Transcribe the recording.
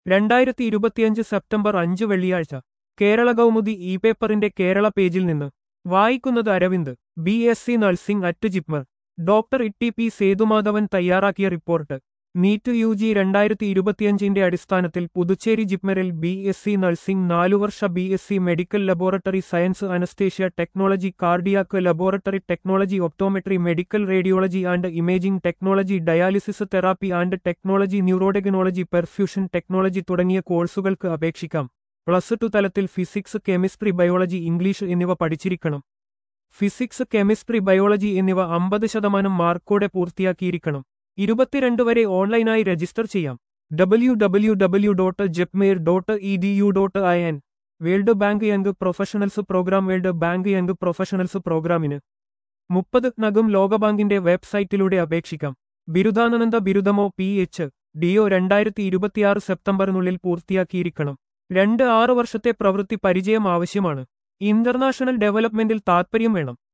രണ്ടായിരത്തി ഇരുപത്തിയഞ്ച് സെപ്റ്റംബർ അഞ്ച് വെള്ളിയാഴ്ച കേരള കൗമുദി ഇ പേപ്പറിന്റെ കേരള പേജിൽ നിന്ന് വായിക്കുന്നത് Aravind B S C nursing at JIPMER doctor Itty P Sethumadhavan തയ്യാറാക്കിയ റിപ്പോർട്ട് നീറ്റ് യു ജി രണ്ടായിരത്തി ഇരുപത്തിയഞ്ചിന്റെ അടിസ്ഥാനത്തിൽ പുതുച്ചേരി ജിപ്മറിൽ ബി എസ് സി നഴ്സിംഗ് നാലുവർഷ B S C medical laboratory science anaesthesia technology cardiac laboratory technology optometry medical radiology and imaging technology dialysis therapy and technology neurotechnology perfusion technology തുടങ്ങിയ കോഴ്സുകൾക്ക് അപേക്ഷിക്കാം plus two തലത്തിൽ physics chemistry biology English എന്നിവ പഠിച്ചിരിക്കണം physics chemistry biology എന്നിവ അമ്പത് ശതമാനം മാർക്കോടെ പൂർത്തിയാക്കിയിരിക്കണം ഇരുപത്തിരണ്ട് വരെ ഓൺലൈനായി രജിസ്റ്റർ ചെയ്യാം W W W dot JIPMER dot E D U dot I N world bank young professionals program world bank young professionals പ്രോഗ്രാമിന് മുപ്പത് നഗം ലോകബാങ്കിന്റെ വെബ്സൈറ്റിലൂടെ അപേക്ഷിക്കാം ബിരുദാനന്ദ ബിരുദമോ പി എച്ച് ഡിഒ രണ്ടായിരത്തി ഇരുപത്തിയാറ് സെപ്റ്റംബറിനുള്ളിൽ പൂർത്തിയാക്കിയിരിക്കണം രണ്ട് ആറ് വർഷത്തെ പ്രവൃത്തി പരിചയം ആവശ്യമാണ് ഇന്റർനാഷണൽ ഡെവലപ്മെന്റിൽ താൽപ്പര്യം വേണം